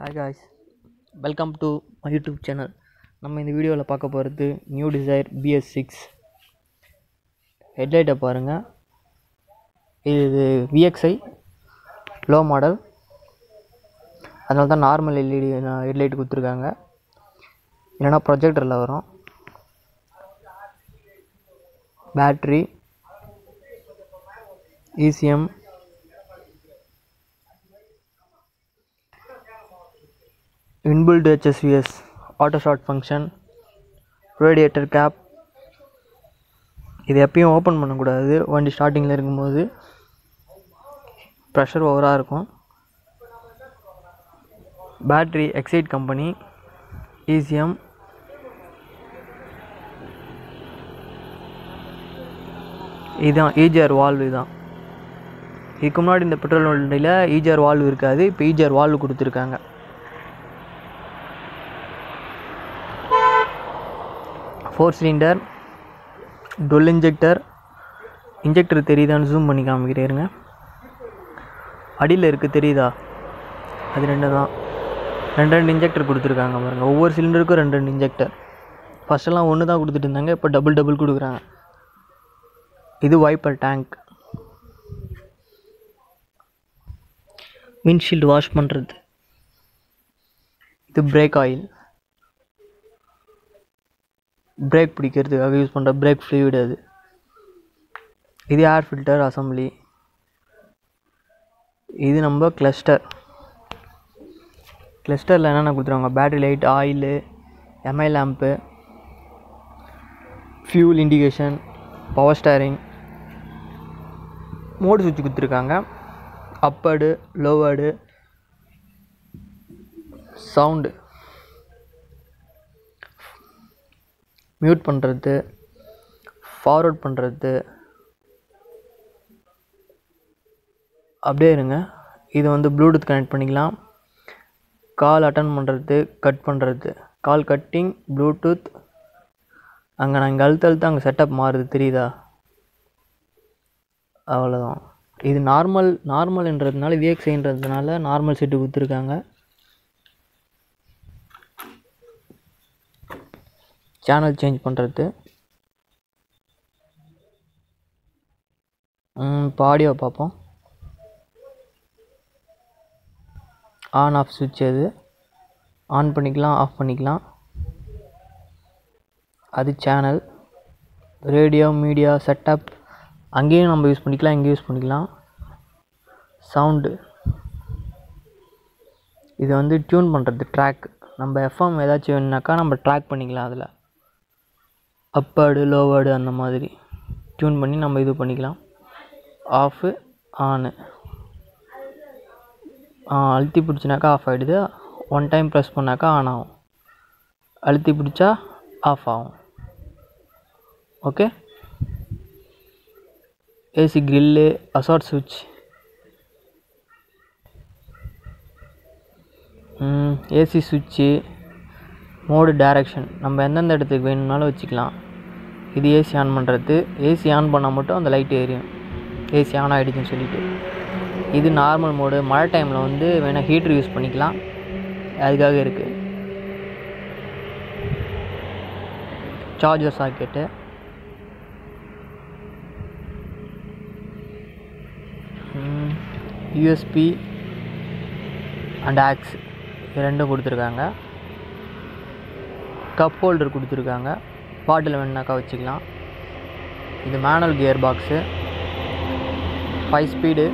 hi guys welcome to my YouTube channel நம்ம இந்த வீடியோவில் பார்க்க போகிறது நியூ டிசைர் பிஎஸ் சிக்ஸ் ஹெட்லைட்டை பாருங்கள் இது விஎக்ஸ்ஐ லோ மாடல் அதனால தான் நார்மல் எல்இடி ஹெட்லைட் கொடுத்துருக்காங்க இல்லைனா ப்ரொஜெக்டரில் வரும் battery ECM inbuilt HSVS auto short function radiator cap இது எப்பயும் ஓப்பன் பண்ணக்கூடாது வண்டி ஸ்டார்டிங்கில் இருக்கும்போது ப்ரெஷர் ஓவராக இருக்கும் பேட்ரி எக்ஸைட் கம்பெனி ஈசிஎம் இதுதான் ஈஜிஆர் வால்வு தான் இதுக்கு முன்னாடி இந்த பெட்ரோல் வண்டியில் ஈஜிஆர் வால்வு இருக்காது இப்போ ஈஜிஆர் வால்வு கொடுத்துருக்காங்க four cylinder dual injector injector தெரியுதான்னு ஜூம் பண்ணி காமிக்கிறேருங்க அடியில் இருக்குது தெரியுதா அது ரெண்டு தான் ரெண்டு ரெண்டு இன்ஜெக்டர் கொடுத்துருக்காங்க பாருங்கள் ஒவ்வொரு சிலிண்டருக்கும் ரெண்டு ரெண்டு இன்ஜெக்டர் ஃபஸ்ட்டெல்லாம் ஒன்று தான் கொடுத்துட்டு இருந்தாங்க இப்போ டபுள் டபுள் கொடுக்குறாங்க இது வைப்பர் டேங்க் விண்ட்ஷீல்டு வாஷ் பண்ணுறது இது பிரேக் ஆயில் பிரேக் பிடிக்கிறதுக்காக யூஸ் பண்ணுற பிரேக் ஃப்ளூயிட் அது இது ஏர் ஃபில்டர் அசம்பிளி இது நம்ம கிளஸ்டர் கிளஸ்டரில் என்னென்ன கொடுத்துருவாங்க battery light oil MI lamp fuel indication power steering mode சுவிட்ச் கொடுத்துருக்காங்க அப்படு லோவர்டு சவுண்டு மியூட் பண்ணுறது ஃபார்வர்ட் பண்ணுறது அப்படியே இருங்க இது வந்து ப்ளூடூத் கனெக்ட் பண்ணிக்கலாம் கால் அட்டன் பண்ணுறது கட் பண்ணுறது கால் கட்டிங் ப்ளூடூத் அங்கே நான் இங்கே அழுத்த அழுத்த அங்கே செட்டப் மாறுது தெரியுதா அவ்வளோதான் இது நார்மல் நார்மல்ன்றதுனால விஎக்ஸ்ஐன்றதுனால நார்மல் செட்டு கொடுத்துருக்காங்க சேனல் சேஞ்ச் பண்ணுறது இப்போ ஆடியோ பார்ப்போம் ஆன் ஆஃப் சுவிட்ச் அது ஆன் பண்ணிக்கலாம் ஆஃப் பண்ணிக்கலாம் அது சேனல் ரேடியோ மீடியா செட்டப் அங்கேயும் நம்ம யூஸ் பண்ணிக்கலாம் இங்கேயும் யூஸ் பண்ணிக்கலாம் சவுண்டு இது வந்து டியூன் பண்ணுறது ட்ராக் நம்ம எஃப்எம் ஏதாச்சும் வேணுனாக்கா நம்ம ட்ராக் பண்ணிக்கலாம் அதில் அப்பர்டு லோவர்டு அந்த மாதிரி டியூன் பண்ணி நம்ம இது பண்ணிக்கலாம் ஆஃபு ஆனு அழுத்தி பிடிச்சினாக்கா ஆஃப் ஆகிடுது ஒன் டைம் ப்ரெஸ் பண்ணாக்கா ஆன் ஆகும் அழுத்தி பிடிச்சா ஆஃப் ஆகும் ஓகே ஏசி கிரில்லு அசாட் சுவிட்ச் ஏசி சுவிட்சு மோடு டைரக்ஷன் நம்ம எந்தெந்த இடத்துக்கு வேணும்னாலும் வச்சுக்கலாம் இது ஏசி ஆன் பண்ணுறது ஏசி ஆன் பண்ணால் மட்டும் அந்த லைட் எரியும் ஏசி ஆன் ஆகிடுச்சுன்னு சொல்லிட்டு இது நார்மல் மோடு மழை டைமில் வந்து வேணால் ஹீட்ரு யூஸ் பண்ணிக்கலாம் அதுக்காக இருக்குது charger socket USB and aux இது ரெண்டும் கொடுத்துருக்காங்க கப் ஹோல்டர் கொடுத்துருக்காங்க பாட்டில் வேணுனாக்கா வச்சுக்கலாம் இது manual gear box five speed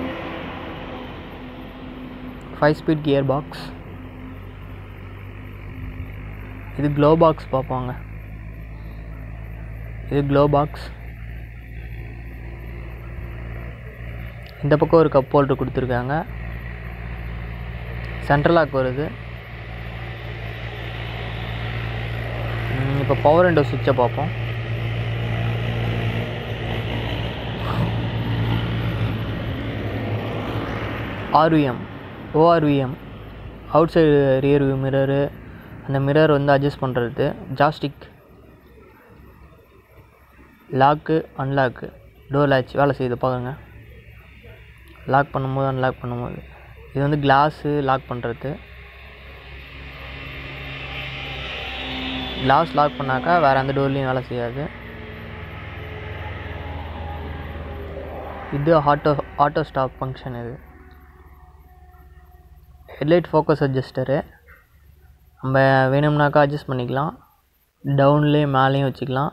five speed gear box இது க்ளோ பாக்ஸ் பார்ப்பாங்க இது க்ளோ பாக்ஸ் இந்த பக்கம் ஒரு கப் ஹோல்டர் கொடுத்துருக்காங்க சென்ட்ரல் லாக் வருது இப்போ பவர் விண்டோ சுவிட்சை பார்ப்போம் ORVM ORVM outside rear view mirror அந்த மிரர் வந்து அட்ஜஸ்ட் பண்ணுறது joystick lock unlock door latch வேலை செய்யுது பாருங்க லாக் பண்ணும்போது அன்லாக் பண்ணும்போது இது வந்து கிளாஸு லாக் பண்ணுறது கிளாஸ் லாக் பண்ணாக்கா வேறு எந்த டோர்லேயும் வேலை செய்யாது இது ஆட்டோ ஆட்டோ ஸ்டாப் ஃபங்க்ஷன் இது ஹெட்லைட் ஃபோக்கஸ் அட்ஜஸ்டரு நம்ம வேணும்னாக்கா அட்ஜஸ்ட் பண்ணிக்கலாம் டவுன்லேயும் மேலேயும் வச்சுக்கலாம்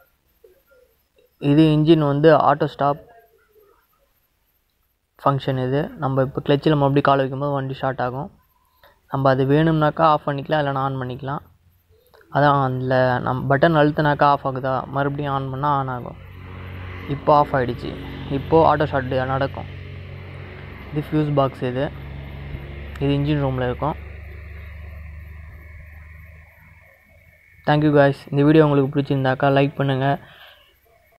இது இன்ஜின் வந்து ஆட்டோ ஸ்டாப் ஃபங்க்ஷன் இது நம்ம இப்போ கிளச்சில் நம்ம அப்படி கால் வைக்கும்போது வண்டி ஸ்டார்ட் ஆகும் நம்ம அது வேணும்னாக்கா ஆஃப் பண்ணிக்கலாம் இல்லைனா ஆன் பண்ணிக்கலாம் அதான் அதில் நம் பட்டன் அழுத்தினாக்கா ஆஃப் ஆகுதா மறுபடியும் ஆன் பண்ணால் ஆன் ஆகும் இப்போ ஆஃப் ஆகிடுச்சு இப்போது ஆட்டோ ஸ்டார்ட் நடக்கும் இது ஃபியூஸ் பாக்ஸ் இது இது இன்ஜின் ரூமில் இருக்கும் தேங்க்யூ காய்ஸ் இந்த வீடியோ உங்களுக்கு பிடிச்சிருந்தாக்கா லைக் பண்ணுங்கள்